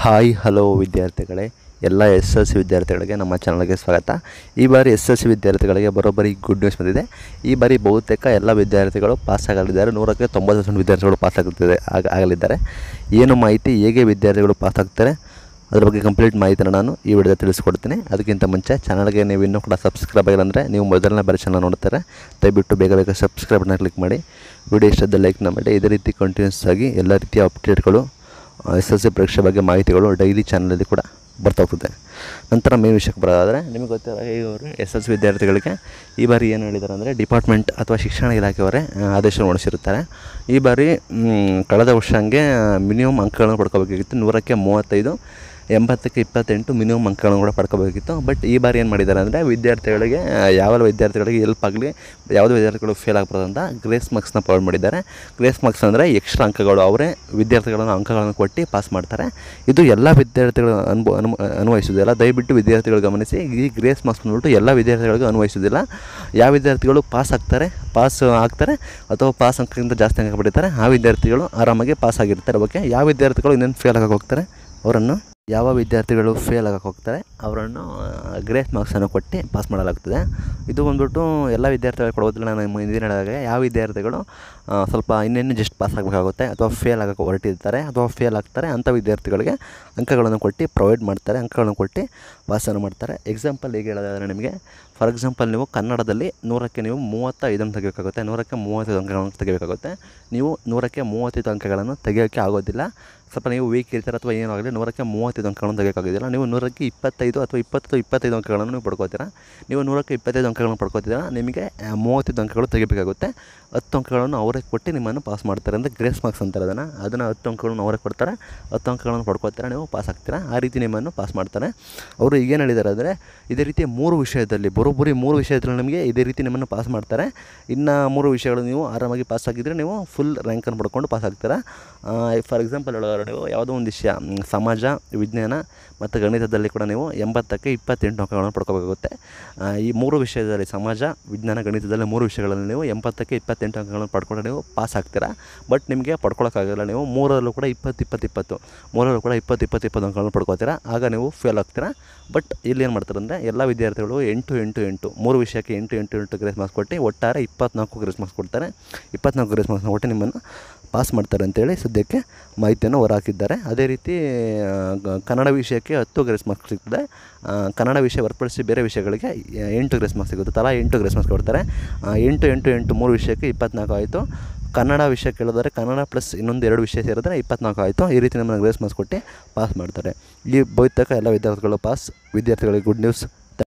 hi hello ವಿದ್ಯಾರ್ಥಿಗಳೇ ಎಲ್ಲ S L C ವಿದ್ಯಾರ್ಥಿಗಳಿಗೆ ನಮ್ಮ ಚಾನಲ್ಗೆ ಸ್ವಾಗತ ಈ ಬಾರಿ ಎಸ್ ಎಲ್ ಸಿ ವಿದ್ಯಾರ್ಥಿಗಳಿಗೆ ಬರೋಬ್ಬರಿ ಗುಡ್ ನ್ಯೂಸ್ ಬಂದಿದೆ ಈ ಬಾರಿ ಬಹುತೇಕ ಎಲ್ಲ ವಿದ್ಯಾರ್ಥಿಗಳು ಪಾಸ್ ಆಗಲಿದ್ದಾರೆ ನೂರಕ್ಕೆ ತೊಂಬತ್ತು ಪರ್ಸೆಂಟ್ ವಿದ್ಯಾರ್ಥಿಗಳು ಪಾಸ್ ಆಗುತ್ತಿದೆ ಆಗ ಆಗಲಿದ್ದಾರೆ ಏನು ಮಾಹಿತಿ ಹೇಗೆ ವಿದ್ಯಾರ್ಥಿಗಳು ಪಾಸ್ ಆಗ್ತಾರೆ ಅದ್ರ ಬಗ್ಗೆ ಕಂಪ್ಲೀಟ್ ಮಾಹಿತಿನ ನಾನು ಈ ವಿಡಿಯೋದಲ್ಲಿ ತಿಳಿಸ್ಕೊಡ್ತೀನಿ ಅದಕ್ಕಿಂತ ಮುಂಚೆ ಚಾನಲ್ಗೆ ನೀವು ಇನ್ನೂ ಕೂಡ ಸಬ್ಸ್ಕ್ರೈಬ್ ಆಗಿಲ್ಲ ಅಂದರೆ ನೀವು ಮೊದಲನೇ ಬಾರಿ ಚಾನಲ್ ನೋಡ್ತಾರೆ ದಯವಿಟ್ಟು ಬೇಗ ಬೇಗ ಸಬ್ಸ್ಕ್ರೈಬ್ ಬಟನ್ ಕ್ಲಿಕ್ ಮಾಡಿ ವಿಡಿಯೋ ಇಷ್ಟದ ಲೈಕ್ನ ಮಾಡಿ ಇದೇ ರೀತಿ ಕಂಟಿನ್ಯೂಸ್ ಆಗಿ ಎಲ್ಲ ರೀತಿಯ ಅಪ್ಡೇಟ್ಗಳು ಎಸ್ ಎಲ್ ಸಿ ಪರೀಕ್ಷೆ ಬಗ್ಗೆ ಮಾಹಿತಿಗಳು ಡೈಲಿ ಚಾನಲಲ್ಲಿ ಕೂಡ ಬರ್ತಾ ಹೋಗ್ತದೆ ನಂತರ ಮೇನ್ ವಿಷಯಕ್ಕೆ ಬರೋದಾದರೆ ನಿಮಗೆ ಗೊತ್ತಿರೋ ಇವರು ಎಸ್ ಎಲ್ ಸಿ ವಿದ್ಯಾರ್ಥಿಗಳಿಗೆ ಈ ಬಾರಿ ಏನು ಹೇಳಿದ್ದಾರೆ ಅಂದರೆ ಡಿಪಾರ್ಟ್ಮೆಂಟ್ ಅಥವಾ ಶಿಕ್ಷಣ ಇಲಾಖೆಯವರೇ ಆ, ಆದೇಶ ಹೊರಡಿಸಿರುತ್ತಾರೆ ಈ ಬಾರಿ ಮ್, ಕಳೆದ ವರ್ಷ ಹಂಗೆ ಮಿನಿಮಮ್ ಅಂಕಗಳನ್ನು ಪಡ್ಕೋಬೇಕಾಗಿತ್ತು ನೂರಕ್ಕೆ ಮೂವತ್ತೈದು ಎಂಬತ್ತಕ್ಕೆ ಇಪ್ಪತ್ತೆಂಟು ಮಿನಿಮಮ್ ಅಂಕಗಳನ್ನು ಕೂಡ ಪಡ್ಕೋಬೇಕಿತ್ತು ಬಟ್ ಈ ಬಾರಿ ಏನು ಮಾಡಿದ್ದಾರೆ ಅಂದರೆ ವಿದ್ಯಾರ್ಥಿಗಳಿಗೆ ಆ, ಯಾವೆಲ್ಲ ವಿದ್ಯಾರ್ಥಿಗಳಿಗೆ ಹೆಲ್ಪ್ ಆಗಲಿ ಯಾವುದೇ ವಿದ್ಯಾರ್ಥಿಗಳು ಫೇಲ್ ಆಗ್ಬಾರ್ದು ಅಂತ ಗ್ರೇಸ್ ಮಾರ್ಕ್ಸ್ನ ಪ್ರೊವೈಡ್ ಮಾಡಿದ್ದಾರೆ ಗ್ರೇಸ್ ಮಾರ್ಕ್ಸ್ ಅಂದರೆ ಎಕ್ಸ್ಟ್ರಾ ಅಂಕಗಳು ಅವರೇ ವಿದ್ಯಾರ್ಥಿಗಳನ್ನು ಅಂಕಗಳನ್ನು ಕೊಟ್ಟು ಪಾಸ್ ಮಾಡ್ತಾರೆ ಇದು ಎಲ್ಲ ವಿದ್ಯಾರ್ಥಿಗಳು ಅನುಭವ ಅನು ಅನ್ವಯಿಸೋದಿಲ್ಲ ದಯವಿಟ್ಟು ವಿದ್ಯಾರ್ಥಿಗಳು ಗಮನಿಸಿ ಈ ಗ್ರೇಸ್ ಮಾರ್ಕ್ಸ್ ಬಂದ್ಬಿಟ್ಟು ಎಲ್ಲ ವಿದ್ಯಾರ್ಥಿಗಳಿಗೂ ಅನ್ವಯಿಸೋದಿಲ್ಲ ಯಾವ ವಿದ್ಯಾರ್ಥಿಗಳು ಪಾಸ್ ಆಗ್ತಾರೆ ಪಾಸ್ ಆಗ್ತಾರೆ ಅಥವಾ ಪಾಸ್ ಅಂಕಕ್ಕಿಂತ ಜಾಸ್ತಿ ಅಂಕ ಪಡಿತಾರೆ ಆ ವಿದ್ಯಾರ್ಥಿಗಳು ಆರಾಮಾಗಿ ಪಾಸ್ ಆಗಿರ್ತಾರೆ ಓಕೆ ಯಾವ ವಿದ್ಯಾರ್ಥಿಗಳು ಇನ್ನೇನು ಫೇಲ್ ಆಗಕ್ಕೆ ಹೋಗ್ತಾರೆ ಅವರನ್ನು ಯಾವ ವಿದ್ಯಾರ್ಥಿಗಳು ಫೇಲ್ ಆಗಕ್ಕೆ ಹೋಗ್ತಾರೆ ಅವರನ್ನು ಗ್ರೇಸ್ ಮಾರ್ಕ್ಸನ್ನು ಕೊಟ್ಟು ಪಾಸ್ ಮಾಡಲಾಗ್ತದೆ ಇದು ಬಂದ್ಬಿಟ್ಟು ಎಲ್ಲ ವಿದ್ಯಾರ್ಥಿಗಳು ಕೊಡೋದಿಲ್ಲ ನಾನು ಹಿಂದಿನ ಹೇಳಿದಾಗ ಯಾವ ವಿದ್ಯಾರ್ಥಿಗಳು ಆ, ಸ್ವಲ್ಪ ಇನ್ನೇನು ಜಸ್ಟ್ ಪಾಸ್ ಆಗಬೇಕಾಗುತ್ತೆ ಅಥವಾ ಫೇಲ್ ಆಗಕ್ಕೆ ಹೊರಟಿರ್ತಾರೆ ಅಥವಾ ಫೇಲ್ ಆಗ್ತಾರೆ ಅಂಥ ವಿದ್ಯಾರ್ಥಿಗಳಿಗೆ ಅಂಕಗಳನ್ನು ಕೊಟ್ಟು ಪ್ರೊವೈಡ್ ಮಾಡ್ತಾರೆ ಅಂಕಗಳನ್ನು ಕೊಟ್ಟು ಪಾಸನ್ನು ಮಾಡ್ತಾರೆ ಎಕ್ಸಾಂಪಲ್ ಹೇಗೆ ಹೇಳೋದಾದರೆ ನಿಮಗೆ ಫಾರ್ ಎಕ್ಸಾಂಪಲ್ ನೀವು ಕನ್ನಡದಲ್ಲಿ ನೂರಕ್ಕೆ ನೀವು ಮೂವತ್ತೈದನ್ನು ತೆಗಿಬೇಕಾಗುತ್ತೆ ನೂರಕ್ಕೆ ಮೂವತ್ತೈದು ಅಂಕಗಳನ್ನು ತೆಗಿಬೇಕಾಗುತ್ತೆ ನೀವು ನೂರಕ್ಕೆ ಮೂವತ್ತೈದು ಅಂಕಗಳನ್ನು ತೆಗಿಯೋಕ್ಕೆ ಆಗೋದಿಲ್ಲ ಸ್ವಲ್ಪ ನೀವು ವೀಕ್ ಇರ್ತೀರ ಅಥವಾ ಏನೂ ಆಗಲಿ ನೂರಕ್ಕೆ ಮೂವತ್ತೈದು ಅಂಕಗಳನ್ನು ತೆಗಿಯೋಕ್ಕಾಗೋದಿಲ್ಲ ನೀವು ನೂರಕ್ಕೆ ಇಪ್ಪತ್ತೈದು ಅಥವಾ ಇಪ್ಪತ್ತು ಇಪ್ಪತ್ತೈದು ಅಂಕಗಳನ್ನು ನೀವು ಪಡ್ಕೋತೀರಾ ನೀವು ನೂರಕ್ಕೆ ಇಪ್ಪತ್ತೈದು ಅಂಕಗಳನ್ನು ಪಡ್ಕೋತೀರಾ ನಿಮಗೆ ಆ, ಮೂವತ್ತೈದು ಅಂಕಗಳು ತೆಗಿಬೇಕಾಗುತ್ತೆ ಹತ್ತು ಅಂಕಗಳನ್ನು ಅವರೇ ಕೊಟ್ಟು ನಿಮ್ಮನ್ನು ಪಾಸ್ ಮಾಡ್ತಾರೆ ಅಂದರೆ ಗ್ರೇಸ್ ಮಾರ್ಕ್ಸ್ ಅಂತಾರೆ ಅದನ್ನು ಅದನ್ನು ಹತ್ತು ಅಂಕಗಳನ್ನು ಅವರೇ ಕೊಡ್ತಾರೆ ಹತ್ತು ಅಂಕಗಳನ್ನು ಪಡ್ಕೋತೀರಾ ನೀವು ಪಾಸ್ ಆಗ್ತೀರಾ ಆ ರೀತಿ ನಿಮ್ಮನ್ನು ಪಾಸ್ ಮಾಡ್ತಾರೆ ಅವರು ಈಗೇನು ಹೇಳಿದ್ದಾರೆ ಅಂದರೆ ಇದೇ ರೀತಿ ಮೂರು ವಿಷಯದಲ್ಲಿ ಬರೋಬ್ಬರಿ ಮೂರು ವಿಷಯದಲ್ಲಿ ನಿಮಗೆ ಇದೇ ರೀತಿ ನಿಮ್ಮನ್ನು ಪಾಸ್ ಮಾಡ್ತಾರೆ ಇನ್ನು ಮೂರು ವಿಷಯಗಳು ನೀವು ಆರಾಮಾಗಿ ಪಾಸ್ ಆಗಿದ್ದರೆ ನೀವು ಫುಲ್ ರ್ಯಾಂಕನ್ನು ಪಡ್ಕೊಂಡು ಪಾಸ್ ಆಗ್ತೀರಾ ಫಾರ್ ಎಕ್ಸಾಂಪಲ್ ಹೇಳೋದಾದ್ರೆ ನೀವು ಯಾವುದೋ ಒಂದು ವಿಷಯ ಮ್, ಸಮಾಜ ವಿಜ್ಞಾನ ಮತ್ತು ಗಣಿತದಲ್ಲಿ ಕೂಡ ನೀವು ಎಂಬತ್ತಕ್ಕೆ ಇಪ್ಪತ್ತೆಂಟು ಅಂಕಗಳನ್ನು ಪಡ್ಕೋಬೇಕಾಗುತ್ತೆ ಆ, ಈ ಮೂರು ವಿಷಯದಲ್ಲಿ ಸಮಾಜ ವಿಜ್ಞಾನ ಗಣಿತದಲ್ಲಿ ಮೂರು ವಿಷಯಗಳಲ್ಲಿ ನೀವು ಎಂಬತ್ತಕ್ಕೆ ಇಪ್ಪತ್ತೆಂಟು ಅಂಕಗಳನ್ನು ಪಡ್ಕೊಂಡು ನೀವು ಪಾಸ್ ಆಗ್ತೀರಾ ಬಟ್ ನಿಮಗೆ ಪಡ್ಕೊಳಕ್ಕಾಗಲ್ಲ ನೀವು ಮೂರರಲ್ಲೂ ಕೂಡ ಇಪ್ಪತ್ತು ಇಪ್ಪತ್ತು ಇಪ್ಪತ್ತು ಮೂರರಲ್ಲೂ ಕೂಡ ಇಪ್ಪತ್ತು ಇಪ್ಪತ್ತು ಇಪ್ಪತ್ತು ಅಂಕಗಳನ್ನು ಪಡ್ಕೋತೀರಾ ಆಗ ನೀವು ಫೇಲ್ ಆಗ್ತೀರಾ ಬಟ್ ಇಲ್ಲಿ ಏನು ಮಾಡ್ತಾರೆ ಅಂದರೆ ಎಲ್ಲ ವಿದ್ಯಾರ್ಥಿಗಳು ಎಂಟು ಎಂಟು ಎಂಟು ಮೂರು ವಿಷಯಕ್ಕೆ ಎಂಟು ಎಂಟು ಎಂಟು ಗ್ರೇಸ್ ಮಾರ್ಕ್ಸ್ ಕೊಟ್ಟು ಒಟ್ಟಾರೆ ಇಪ್ಪತ್ನಾಲ್ಕು ಗ್ರೇಸ್ ಮಾರ್ಕ್ಸ್ ಕೊಡ್ತಾರೆ ಇಪ್ಪತ್ನಾಲ್ಕು ಗ್ರೇಸ್ ಮಾರ್ಕ್ಸ್ನ ಕೊಟ್ಟು ನಿಮ್ಮನ್ನು ಪಾಸ್ ಮಾಡ್ತಾರೆ ಅಂತೇಳಿ ಸದ್ಯಕ್ಕೆ ಮಾಹಿತಿಯನ್ನು ಹೊರಹಾಕಿದ್ದಾರೆ ಅದೇ ರೀತಿ ಆ, ಗ- ಕನ್ನಡ ವಿಷಯಕ್ಕೆ ಹತ್ತು ಗ್ರೇಸ್ ಮಾರ್ಕ್ಸ್ ಸಿಗ್ತದೆ ಆ, ಕನ್ನಡ ವಿಷಯ ಹೊರತುಪಡಿಸಿ ಬೇರೆ ವಿಷಯಗಳಿಗೆ ಎ- ಎಂಟು ಗ್ರೇಸ್ ಮಾರ್ಕ್ಸ್ ಸಿಗುತ್ತೆ ತಲಾ ಎಂಟು ಗ್ರೇಸ್ ಮಾರ್ಕ್ಸ್ ಕೊಡ್ತಾರೆ ಆ, ಎಂಟು ಎಂಟು ಎಂಟು ಮೂರು ವಿಷಯಕ್ಕೆ ಇಪ್ಪತ್ನಾಲ್ಕು ಆಯಿತು ಕನ್ನಡ ವಿಷಯ ಕೇಳಿದರೆ ಕನ್ನಡ ಪ್ಲಸ್ ಇನ್ನೊಂದು ಎರಡು ವಿಷಯ ಸೇರಿದ್ರೆ ಇಪ್ಪತ್ನಾಲ್ಕು ಆಯಿತು ಈ ರೀತಿ ನಮ್ಮನ್ನು ಗ್ರೇಸ್ ಮಾರ್ಕ್ಸ್ ಕೊಟ್ಟು ಪಾಸ್ ಮಾಡ್ತಾರೆ ಈ ಬಹುತೇಕ ಎಲ್ಲ ವಿದ್ಯಾರ್ಥಿಗಳು ಪಾಸ್ ವಿದ್ಯಾರ್ಥಿಗಳಿಗೆ ಗುಡ್ ನ್ಯೂಸ್